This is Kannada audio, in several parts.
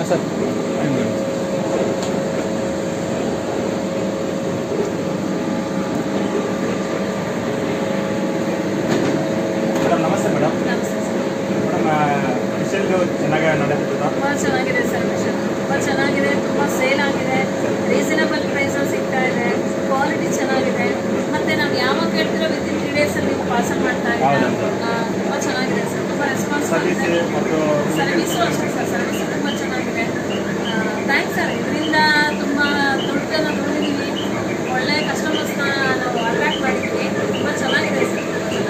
ಸರ್ ಮೇಡಮ್ ನಮಸ್ತೆ ಮೇಡಮ್ ನಮಸ್ತೆ ಸರ್. ಮೇಡಮ್ ಮಿಷನ್ ಚೆನ್ನಾಗಿ ನಡೆಯುತ್ತಾ ತುಂಬಾ ಚೆನ್ನಾಗಿದೆ ಸರ್ ಮಿಷನ್ ತುಂಬಾ ಚೆನ್ನಾಗಿದೆ ತುಂಬಾ ಸೇಲ್ ಆಗಿದೆ ರೀಸನಬಲ್ ಪ್ರೈಸ್ ಸಿಗ್ತಾ ಇದೆ ಕ್ವಾಲಿಟಿ ಚೆನ್ನಾಗಿದೆ ಮತ್ತೆ ನಾವು ಯಾವಾಗ ಕೇಳ್ತಿರೋ ವಿತ್ ಇನ್ ತ್ರೀ ಡೇಸ್ ಅಲ್ಲಿ ನೀವು ಪಾರ್ಸಲ್ ಮಾಡ್ತಾ ಇದ್ದೀರಾ ಹೌದೌದು. ಆ, ತುಂಬಾ ಚೆನ್ನಾಗಿದೆ ಸರ್ ತುಂಬಾ ರೆಸ್ಪಾನ್ಸ್ ಸರ್ವಿಸ್ ಮತ್ತು ಸರ್ವಿಸು ಅಷ್ಟೇ ಸರ್ ಸರ್ವಿಸ್ ತುಂಬಾ ಚೆನ್ನಾಗಿದೆ ಥ್ಯಾಂಕ್ಸ್ ಸರ್ ಇದರಿಂದ ತುಂಬಾ ದುಡ್ಡನ್ನು ದುಡಿದೀವಿ ಒಳ್ಳೆ ಕಸ್ಟಮರ್ಸ್ನ ನಾವು ಅಟ್ರಾಕ್ಟ್ ಮಾಡಿದ್ವಿ ತುಂಬಾ ಚೆನ್ನಾಗಿದೆ ಸರ್ ತುಂಬಾ ಚೆನ್ನಾಗಿದೆ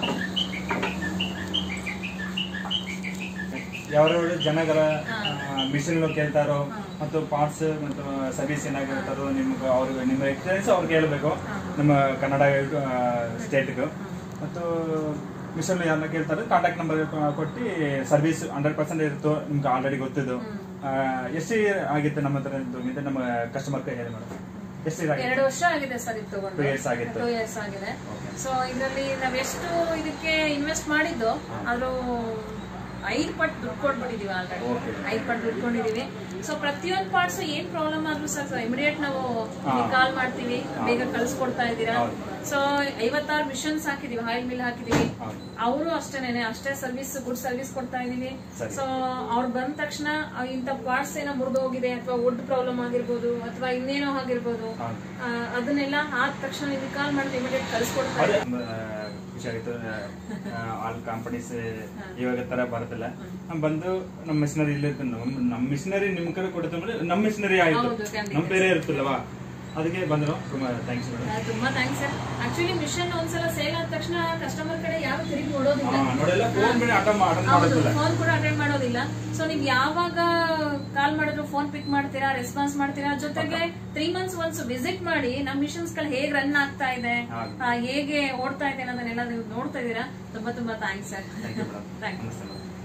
ಯಾವ್ಯಾವ ಜನಗಳ ಮಿಷನ್ ಕೇಳ್ತಾರೋ ಮತ್ತು ಪಾರ್ಟ್ಸ್ ಮತ್ತು ಸರ್ವಿಸ್ ಏನಾಗಿರ್ತಾರೋ ನಿಮ್ಗೆ ಅವ್ರಿಗೆ ನಿಮ್ಮ ಎಕ್ಸ್ಪೀರಿಯನ್ಸ್ ಅವ್ರಿಗೆ ಹೇಳ್ಬೇಕು ನಮ್ಮ ಕನ್ನಡ ಸ್ಟೇಟ್ಗೆ ಮತ್ತು ಮಿಷನ್ ಯಾರನ್ನ ಕೇಳ್ತಾರೆ ಕಾಂಟ್ಯಾಕ್ಟ್ ನಂಬರ್ ಕೊಟ್ಟು ಸರ್ವಿಸ್ ಹಂಡ್ರೆಡ್ ಪರ್ಸೆಂಟ್ ಇರುತ್ತೋ ನಿಮ್ಗೆ ಆಲ್ರೆಡಿ ಗೊತ್ತಿದ್ದು ಎಷ್ಟು ಆಗಿತ್ತು ನಮ್ಮ ಹತ್ರ ಇದು ಇದು ನಮ್ಮ ಕಸ್ಟಮರ್ ಕೈ ಹೇಳಿ ಮೇಡಮ್ ಎಷ್ಟು ಎರಡು ಇದಾಗಿದೆ ವರ್ಷ ಆಗಿದೆ ಸರ್ ಇದು ತಗೊಂಡು Two years ಆಗಿತ್ತು. ಟೂ ಇಯರ್ಸ್ ಆಗಿದೆ ಸೊ ಇದರಲ್ಲಿ ನಾವ್ ಎಷ್ಟು ಇದಕ್ಕೆ ಇನ್ವೆಸ್ಟ್ ಮಾಡಿದ್ದು ಅದು ಐದು ಪಟ್ಟು ದುಡ್ಡು ಕೊಟ್ಬಿಟ್ಟಿದೀವಿ ಆಲ್ರೆಡಿ Okay. ಐದು ಪಟ್ಟು ದುಡ್ಡು ಕೊಟ್ಟಿದೀವಿ ಸೊ ಪ್ರತಿಯೊಂದು ಪಾರ್ಟ್ಸ್ ಏನ್ ಪ್ರಾಬ್ಲಮ್ ಆದ್ರೂ ಸರ್ ಇಮಿಡಿಯೇಟ್ ನಾವು ಹಾ. ಕಾಲ್ ಮಾಡ್ತೀವಿ ಬೇಗ ಕಳ್ಸಿಕೊಡ್ತಾ ಇದ್ದೀರಾ ಹೌದು. ಸೊ ಐವತ್ತಾರು ಮಿಷನ್ಸ್ ಹಾಕಿದೀವಿ ಆಯಿಲ್ ಮಿಲ್ ಹಾಕಿದೀವಿ ಹೌದು. ಅವರು ಅಷ್ಟೇನೆ ಅಷ್ಟೇ ಸರ್ವಿಸ್ ಗುಡ್ ಸರ್ವಿಸ್ ಕೊಡ್ತಾ ಇದೀವಿ ಸರಿ. ಸೊ ಅವ್ರು ಬಂದ ತಕ್ಷಣ ಆ, ಇಂಥ ಪಾರ್ಟ್ಸ್ ಏನೋ ಮುರಿದೋಗಿದೆ ಅಥವಾ ವುಡ್ ಪ್ರಾಬ್ಲಮ್ ಆಗಿರ್ಬೋದು ಅಥವಾ ಇನ್ನೇನೋ ಆಗಿರ್ಬೋದು ಹೌದು. ಆ, ಅದನ್ನೆಲ್ಲ ಆದ ತಕ್ಷಣ ನಿಮ್ಗೆ ಕಾಲ್ ಮಾಡಿ ಇಮಿಡಿಯೇಟ್ ಕಳ್ಸಿಕೊಡ್ತಾ ಅದೇ ಇದ್ದೀವಿ ಆ, ಖುಷಿ ಆಗಿತ್ತು ಆಲ್ ಕಂಪನೀಸ್ ಇವಾಗ ತರ ಬರುತ್ತಿಲ್ಲ ನಾವ್ ಬಂದು ನಮ್ಮ ಮಿಷನರಿ ಇಲ್ಲಿ ಇರ್ತದೆ ನಮ್ಮ ನಮ್ಮ ಮಿಷನರಿ ನಿಮ್ ಕಡೆ ಕೊಡುತ್ತೆ ಅಂದ್ರೆ ನಮ್ಮ ಮಿಷನರಿ ಆಯ್ತು ಹೌದು, ಖಂಡಿತ. ನಮ್ಮ ಬೇರೆ ಇರುತ್ತಲ್ಲವಾ ಅದಕ್ಕೆ ಬಂದ್ರು ತುಂಬಾ ಥ್ಯಾಂಕ್ಸ್ ಮೇಡಮ್ ಆ, ತುಂಬಾ ಥ್ಯಾಂಕ್ಸ್ ಸರ್ ಆಕ್ಚುಲಿ ಮಿಷನ್ ಒಂದ್ಸಲ ಸೇಲ್ ಆದ ತಕ್ಷಣ ಕಸ್ಟಮರ್ ಕಡೆ ಯಾರು ತಿರುಗಿ ನೋಡೋದಿಲ್ಲ ನೋಡಿಲ್ಲ ಫೋನ್ ಮೇಲೆ ಅಟೆಂಡ್ ಅಟೆಂಡ್ ಹೌದು ಮಾಡೋದಿಲ್ಲ ಫೋನ್ ಕೂಡ ಅಟೆಂಡ್ ಮಾಡೋದಿಲ್ಲ ಸೊ ನೀವು ಯಾವಾಗ ಕಾಲ್ ಮಾಡಿದ್ರು ಫೋನ್ ಪಿಕ್ ಮಾಡ್ತೀರಾ ರೆಸ್ಪಾನ್ಸ್ ಮಾಡ್ತೀರಾ ಜೊತೆಗೆ ತ್ರೀ ಮಂತ್ಸ್ ಒನ್ಸ್ ವಿಸಿಟ್ ಮಾಡಿ ನಮ್ಮ ಮಿಷನ್ಸ್ ಗಳು ಹೇಗ್ ರನ್ ಆಗ್ತಾ ಇದೆ ಹೌದು. ಆ, ಹೇಗೆ ಓಡ್ತಾ ಇದೆ ಅನ್ನೋದನ್ನೆಲ್ಲ ನೀವು ನೋಡ್ತಾ ಇದ್ದೀರಾ ತುಂಬಾ ತುಂಬಾ thanks sir thank you madam thank you ನಮಸ್ತೆ ಮೇಡಮ್